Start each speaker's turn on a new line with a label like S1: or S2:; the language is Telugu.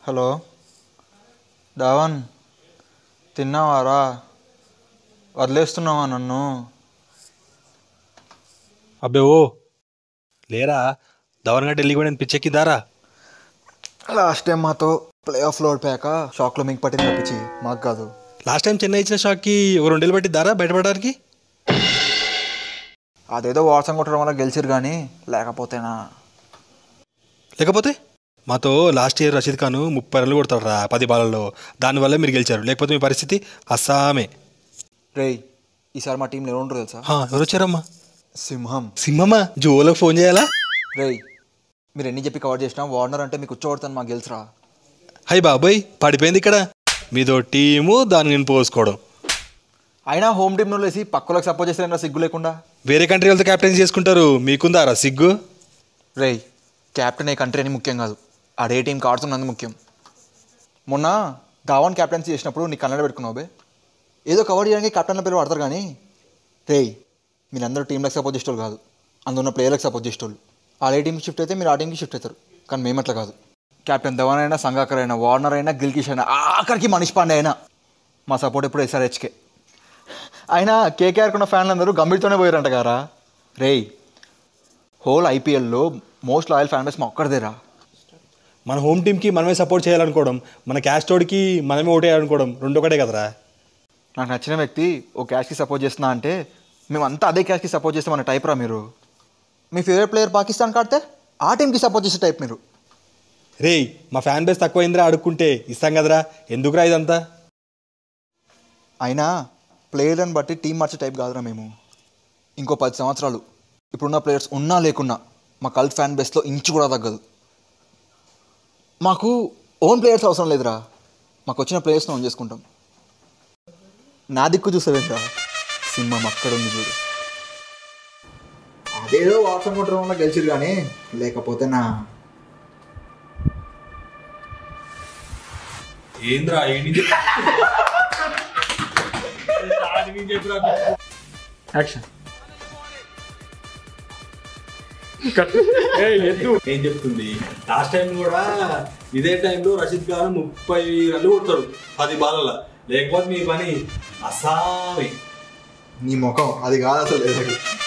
S1: హలో ధావన్ తిన్నావారా వదిలేస్తున్నావా నన్ను
S2: అబ్బే ఓ లేరా ధవన్ గడ్డ వెళ్ళి కూడా పిచ్చెక్కిందారా
S1: లాస్ట్ టైం మాతో ప్లే ఆఫ్లో ఓడిపోయాక షాక్లో మీకు పట్టింది తప్పించి మాకు కాదు
S2: లాస్ట్ టైం చెన్నై ఇచ్చిన షాక్కి ఒక రెండేళ్ళు పట్టిద్దారా బయటపడడానికి
S1: అదేదో వాట్సాప్ కొట్టడం వల్ల గెలిచిరు కానీ లేకపోతేనా
S2: లేకపోతే మాతో లాస్ట్ ఇయర్ రషీద్ ఖాన్ ముప్పై రన్లు కొడతాడు రా పది బాలలో దానివల్ల మీరు గెలిచారు లేకపోతే మీ పరిస్థితి అస్సామే
S1: రేయ్ ఈసారి మా టీంలో ఎవరు ఉంటారో తెలుసా
S2: హా, ఎవరు వచ్చారమ్మా
S1: సింహం
S2: సింహమ్మా జోలోకి ఫోన్ చేయాలా
S1: రేయ్ మీరు ఎన్ని చెప్పి కవర్ చేసినా వార్నర్ అంటే మీకు కూర్చోబడతాను మాకు గెలుసురా
S2: హై బాబాయ్ పడిపోయింది ఇక్కడ మీదో టీము దాన్ని నేను పోసుకోవడం
S1: అయినా హోమ్ టీంలో వేసి పక్కలకు సపోర్ట్ చేస్తారన్నా సిగ్గు లేకుండా
S2: వేరే కంట్రీ వాళ్ళతో క్యాప్టెన్ చేసుకుంటారు మీకుందారా సిగ్గు
S1: రేయ్ క్యాప్టెన్ ఏ కంట్రీ అని ముఖ్యం కాదు ఆడే టీంకి ఆడుతున్నందు ముఖ్యం మొన్న ధావన్ క్యాప్టెన్సీ చేసినప్పుడు నీ కన్నడ పెట్టుకున్నావు బే ఏదో కవర్ చేయడానికి కెప్టెన్ల పేరు వాడతారు కానీ రేయ్ మీరందరూ టీంలకు సపోర్ట్ చేసేవాళ్ళు కాదు అందున్న ప్లేయర్లకు సపోర్ట్ చేసేవాళ్ళు ఆ ఏ టీంకి షిఫ్ట్ అయితే మీరు ఆ టీంకి షిఫ్ట్ అవుతారు కానీ మేము అట్లా కాదు కెప్టెన్ ధవన్ అయినా సంగాకర్ అయినా వార్నర్ అయినా గిల్కిష్ అయినా ఆఖరికి మనీష్ పాండే అయినా మా సపోర్ట్ ఎప్పుడు ఎస్ఆర్హెచ్కే అయినా కేకేఆర్ కున్న ఫ్యాన్లు అందరూ గంభీర్తోనే పోయారంట గారా రేయ్ హోల్ ఐపీఎల్లో మోస్ట్ లాయల్ ఫ్యాన్ బేస్ మా ఒక్కడిదేరా
S2: మన హోమ్ టీంకి మనమే సపోర్ట్ చేయాలనుకోవడం మన క్యాస్టోడ్కి మనమే ఓటేయాలనుకోవడం రెండు ఒకటే కదరా
S1: నాకు నచ్చిన వ్యక్తి ఓ క్యాష్కి సపోర్ట్ చేస్తున్నా అంటే మేమంతా అదే క్యాష్కి సపోర్ట్ చేస్తే మన టైప్ రా మీరు మీ ఫేవరెట్ ప్లేయర్ పాకిస్తాన్ కాడితే ఆ టీంకి సపోర్ట్ చేసే టైప్ మీరు
S2: రేయ్ మా ఫ్యాన్ బేస్ తక్కువైందిరా అడుక్కుంటే ఇస్తాం కదరా ఎందుకురా ఇదంతా
S1: అయినా ప్లేయర్లను బట్టి టీం మార్చే టైప్ కాదురా మేము ఇంకో పది సంవత్సరాలు ఇప్పుడున్న ప్లేయర్స్ ఉన్నా లేకున్నా మా కల్ట్ ఫ్యాన్ బేస్లో ఇంచు కూడా తగ్గదు మాకు ఓన్ ప్లేయర్స్ అవసరం లేదురా మాకు వచ్చిన ప్లేయర్స్ని ఓన్ చేసుకుంటాం నా దిక్కు చూస్తావేంట్రా సింహం అక్కడ ఉంది చూడు అదేదో వాట్సాప్ కొట్టడం వల్ల గెలిచిరు కానీ లేకపోతే నా
S2: ఏంద్రా
S1: యాక్షన్
S2: ఏం చెప్తుంది లాస్ట్ టైం కూడా ఇదే టైంలో రషీద్ ఖాన్ ముప్పై రన్లు కొడతాడు పది బాలల లేకపోతే మీ పని అసామే
S1: నీ ముఖం అది కాదు అసలు